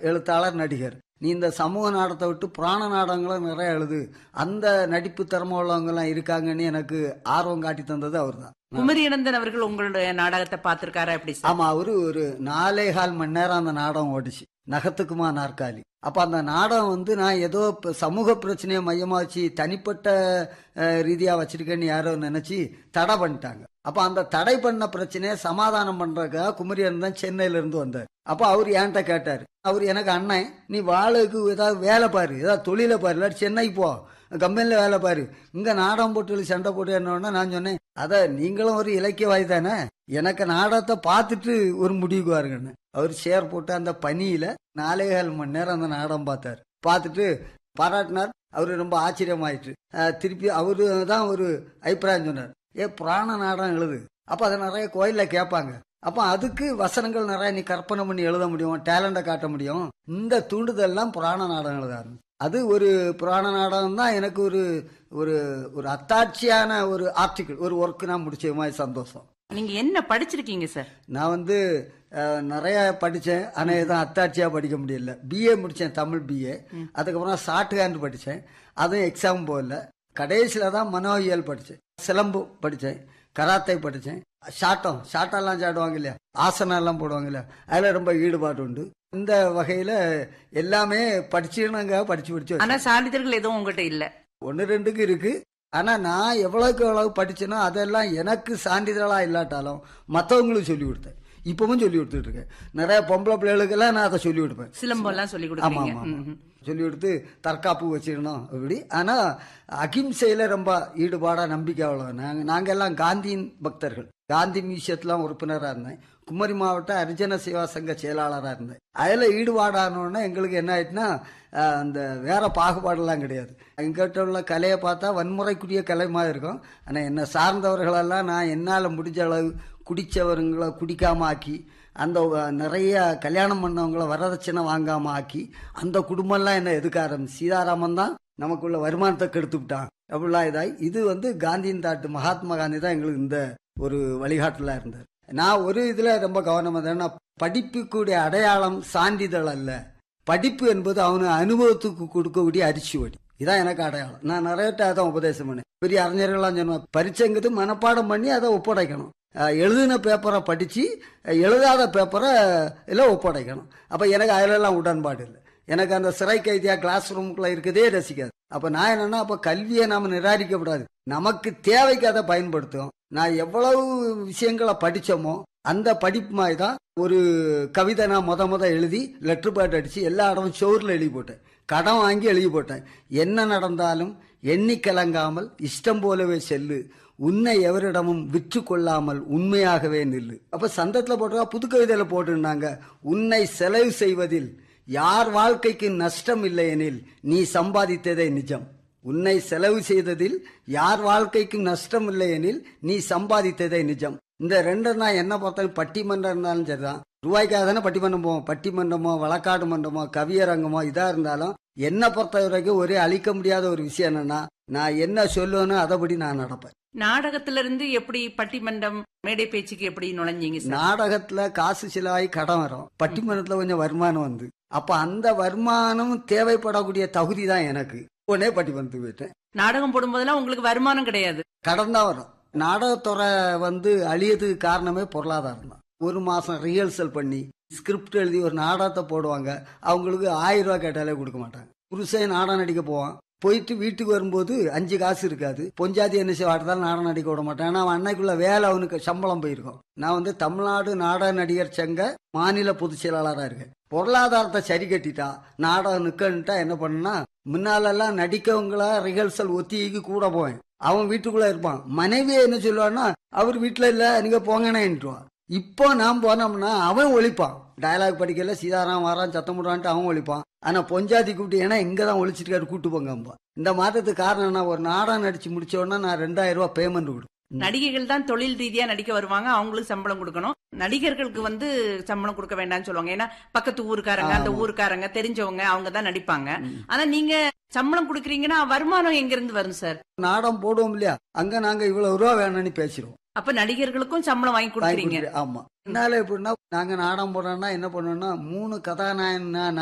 எழுத்தாளர் நடிகர் நீ இந்த சமூக நாடகத்தை விட்டு புராண நாடகங்களும் நிறைய எழுது அந்த நடிப்பு திறமை உள்ளவங்க எல்லாம் இருக்காங்கன்னு எனக்கு ஆர்வம் காட்டி தந்தது அவர்தான் குமரியனந்தன் அவர்கள் உங்களுடைய நாடகத்தை பார்த்திருக்காரா எப்படி சார் ஆமா அவரு ஒரு நாலே கால் மணி நேரம் அந்த நாடகம் ஓடிச்சு நகத்துக்குமா நாற்காலி அப்ப அந்த நாடகம் வந்து நான் ஏதோ இப்ப சமூக பிரச்சனையை மையமா வச்சு தனிப்பட்ட அஹ், ரீதியா வச்சிருக்கேன்னு யாரோ நினைச்சு தடை பண்ணிட்டாங்க அப்ப அந்த தடை பண்ண பிரச்சனையை சமாதானம் பண்றதுக்காக குமரியன் தான் சென்னையில இருந்து வந்தார் அப்ப அவர் என்கிட்ட கேட்டாரு அவர் எனக்கு அண்ணன் நீ வாளுக்கு ஏதாவது வேலை பாரு ஏதாவது தொழிலை பாரு இல்லாட்டி சென்னைக்கு போ கம்பெனில வேலை பாரு இங்க நாடகம் போட்டு சண்டை போட்டு என்னன்னா நான் சொன்னேன் அத நீங்களும் ஒரு இலக்கியவாதி தானே எனக்கு நாடகத்தை பார்த்துட்டு ஒரு முடிவுக்கு வாருங்கன்னு அவர் சேர் போட்டு அந்த பனியில நாலே கால் மணி நேரம் அந்த நாடகம் பார்த்தாரு பார்த்துட்டு பாராட்டினார் அவரு ரொம்ப ஆச்சரியமாயிட்டு அஹ் திருப்பி அவரு தான் ஒரு அபிப்பிராயம் சொன்னார் ஏ புராண நாடகம் எழுது அப்ப அதை நிறைய கோயில்ல கேட்பாங்க அப்ப அதுக்கு வசனங்கள் நிறைய நீ கற்பனை பண்ணி எழுத முடியும் டேலண்ட காட்ட முடியும் இந்த தூண்டுதல்லாம் புராண நாடகம் எழுத ஆரம்பிச்சு. அது ஒரு புராண நாடகம் தான் எனக்கு ஒரு ஒரு ஒரு அத்தாட்சியான ஒரு ஆர்டிக்கிள் ஒரு ஒர்க் நான் முடிச்ச மாதிரி சந்தோஷம் நீங்க என்ன படிச்சிருக்கீங்க சார் நான் வந்து அஹ், நிறைய படித்தேன் ஆனால் எதுவும் அத்தாட்சியாக படிக்க முடியல பிஏ முடித்தேன் தமிழ் பிஏ அதுக்கப்புறம் ஷார்ட் ஹேண்ட் படித்தேன் அதுவும் எக்ஸாம் போகல கடைசியில் தான் மனோவியல் படித்தேன் சிலம்பு படித்தேன் கராத்தே படித்தேன் ஷாட்டம் ஷாட்டெல்லாம் சாடுவாங்க இல்லையா ஆசனம் எல்லாம் போடுவாங்க இல்லையா அதில் ரொம்ப ஈடுபாடு உண்டு இந்த வகையில் எல்லாமே படிச்சுனாங்க படிச்சு படிச்சு ஆனா சான்றிதழ்கள் எதுவும் உங்ககிட்ட இல்ல ஒன்று ரெண்டுக்கு இருக்கு ஆனா நான் எவ்வளவுக்கு எவ்வளவு படிச்சேனோ அதெல்லாம் எனக்கு சான்றிதழா இல்லாட்டாலும் மற்றவங்களுக்கு சொல்லி கொடுத்தேன் இப்பவும் சொல்லி கொடுத்துட்டு இருக்கேன் நிறைய பொம்பளை பிள்ளைகளுக்கெல்லாம் நான் அதை சொல்லி கொடுப்பேன் சிலம்பெல்லாம் சொல்லி ஆமா கொடுக்குறீங்க ஆமா ஆமா. ம்ஹும். சொல்லி கொடுத்து தற்காப்பு வச்சிடணும் அப்படி ஆனா அகிம்சையில ரொம்ப ஈடுபாடா நம்பிக்கை அவ்வளவு நாங்க நாங்க எல்லாம் காந்தியின் பக்தர்கள் காந்தி மியூசியத்துல உறுப்பினரா இருந்தேன் குமரி மாவட்ட அரிஜன சேவா சங்க செயலாளரா இருந்தேன் அதுல ஈடுபாடானோடனே எங்களுக்கு என்ன ஆயிட்டுன்னா அஹ், அந்த வேற பாகுபாடெல்லாம் கிடையாது எங்கிட்ட உள்ள கலையை பார்த்தா வன்முறைக்குரிய கலை மாதிரி இருக்கும் ஆனா என்ன சார்ந்தவர்களெல்லாம் நான் என்னால முடிஞ்ச அளவு குடிச்சவருங்களை குடிக்காம ஆக்கி அந்த வ- நிறைய கல்யாணம் பண்ணவங்கள வரதட்சணை வாங்காம ஆக்கி அந்த குடும்பம்லாம் என்ன எதுக்க ஆரம்பிச்சு சீதாராமன் தான் நமக்குள்ள வருமானத்தை கெடுத்து விட்டான் அப்படிலாம் இதாய் இது வந்து காந்தியின் தாட்டு மகாத்மா காந்தி தான் எங்களுக்கு இந்த ஒரு வழிகாட்டுல இருந்தார் நான் ஒரு இதுல ரொம்ப கவனமா இருந்தேன் படிப்புக்குடைய அடையாளம் சான்றிதழ் அல்ல படிப்பு என்பது அவனு அனுபவத்துக்கு கொடுக்கக்கூடிய அரிச்சுவடி இதான் எனக்கு அடையாளம் நான் நிறைய அதான் உபதேசம் பண்ணேன் பெரிய அறிஞர்கள்லாம் சொன்னேன் பரீட்சைங்கிறது மனப்பாடம் பண்ணி அதை ஒப்படைக்கணும் அஹ் எழுதின பேப்பரை படிச்சு அஹ் எழுதாத பேப்பரை எல்லாம் ஒப்படைக்கணும் அப்ப எனக்கு அதிலெல்லாம் உடன்பாடு இல்லை எனக்கு அந்த சிறை கைதியா கிளாஸ் ரூமுக்குள்ள இருக்கதே ரசிக்காது அப்ப நான் என்னன்னா அப்ப கல்வியை நாம நிராகரிக்க கூடாது நமக்கு தேவைக்கு அதை பயன்படுத்தும் நான் எவ்வளவு விஷயங்களை படிச்சோமோ அந்த படிப்பு மாதிரி தான் ஒரு கவிதை நான் முத முத எழுதி லெட்டர் பேட் அடிச்சு எல்லா இடமும் சோறுல எழுதி போட்டேன் கடன் வாங்கி எழுதி போட்டேன் என்ன நடந்தாலும் எண்ணி கலங்காமல் இஷ்டம் போலவே செல்லு உன்னை எவரிடமும் விற்று கொள்ளாமல் உண்மையாகவே நில்லு அப்ப சந்தத்துல போட்டா புது கவிதையில போட்டிருந்தாங்க உன்னை செலவு செய்வதில் யார் வாழ்க்கைக்கு நஷ்டம் இல்லை எனில் நீ சம்பாதித்ததே நிஜம் உன்னை செலவு செய்ததில் யார் வாழ்க்கைக்கு நஷ்டம் இல்லை எனில் நீ சம்பாதித்ததே நிஜம் இந்த ரெண்டு நான் என்ன பார்த்தாலும் பட்டிமன்றம் இருந்தாலும் சரிதான் ரூபாய்க்காக தானே பட்டிமன்றம் போவோம் பட்டிமன்றமோ வழக்காடு மன்றமோ கவியரங்கமோ இதா இருந்தாலும் என்னை பொறுத்த வரைக்கும் ஒரே அழிக்க முடியாத ஒரு விஷயம் என்னன்னா நான் என்ன சொல்லுவேனோ அதைப்படி நான் நடப்பேன் நாடகத்துல இருந்து எப்படி பட்டிமன்றம் மேடை பேச்சுக்கு எப்படி நுழைஞ்சீங்க சார் நாடகத்துல காசு சிலவாகி கடன் வரும் பட்டிமன்றத்துல கொஞ்சம் வருமானம் வந்து அப்ப அந்த வருமானம் தேவைப்படக்கூடிய தகுதி தான் எனக்கு உடனே பட்டிமன்றத்துக்கு போயிட்டேன் நாடகம் போடும்போதெல்லாம் உங்களுக்கு வருமானம் கிடையாது கடன் தான் வரும் நாடகத்துறை வந்து அழியதுக்கு காரணமே பொருளாதாரம் தான் ஒரு மாசம் ரிஹர்சல் பண்ணி ஸ்கிரிப்ட் எழுதி ஒரு நாடகத்தை போடுவாங்க அவங்களுக்கு ஆயிரம் ரூபாய் கேட்டாலே கொடுக்க மாட்டாங்க புருஷன் நாடகம் நடிக்க போவான் போயிட்டு வீட்டுக்கு வரும்போது அஞ்சு காசு இருக்காது பொஞ்சாதி என்ன செய்வாட்டதால் நாடகம் நடிக்க விட மாட்டான் ஏன்னா அவன் அன்னைக்குள்ள வேலை அவனுக்கு சம்பளம் போயிருக்கும் நான் வந்து தமிழ்நாடு நாடக நடிகர் சங்க மாநில பொதுச் செயலாளராக இருக்கேன் பொருளாதாரத்தை சரி கட்டிட்டா நாடகம் நிக்கன்ட்டா என்ன பண்ணுனா முன்னாலெல்லாம் நடிக்கவங்கள ரிஹர்சல் ஒத்திக்கு கூட போவேன் அவன் வீட்டுக்குள்ள இருப்பான் மனைவி என்ன சொல்லுவான்னா அவர் வீட்டுல இல்ல நீங்க போங்கன்னு இப்போ நான் போனோம்னா அவன் ஒழிப்பான் டயலாக் படிக்கல சீதாராம் வரான் சத்தம் போடுறான்ட்டு அவன் ஒழிப்பான் ஆனா பொஞ்சாதி கூப்பிட்டு ஏன்னா இங்கதான் ஒழிச்சிருக்காரு கூட்டு போங்க இந்த மாற்றத்துக்கு காரணம் என்ன ஒரு நாடகம் நடிச்சு முடிச்ச உடனே நான் ரெண்டாயிரம் ரூபாய் பேமெண்ட் கொடுப்பேன் நடிகைகள் தான் தொழில் ரீதியா நடிக்க வருவாங்க அவங்களுக்கு சம்பளம் கொடுக்கணும் நடிகர்களுக்கு வந்து சம்பளம் கொடுக்க வேண்டாம்னு சொல்லுவாங்க ஏன்னா பக்கத்து ஊருக்காரங்க அந்த ஆமா. ஊருக்காரங்க தெரிஞ்சவங்க அவங்க தான் நடிப்பாங்க ஆனா நீங்க சம்பளம் கொடுக்குறீங்கன்னா வருமானம் எங்க இருந்து வரும் சார் நாடகம் போடுவோம் இல்லையா அங்க நாங்க இவ்வளவு ரூபா வேணும்னு பேசிடுவோம் அப்ப நடிகர்களுக்கும் சம்பளம் வாங்கி வாங்கி கொடுக்குறீங்க கொடுத்துரு- ஆமா என்னால எப்படின்னா நாங்க நாடகம் போடுறோம்னா என்ன பண்ணுவோம்னா மூணு கதாநாயகன்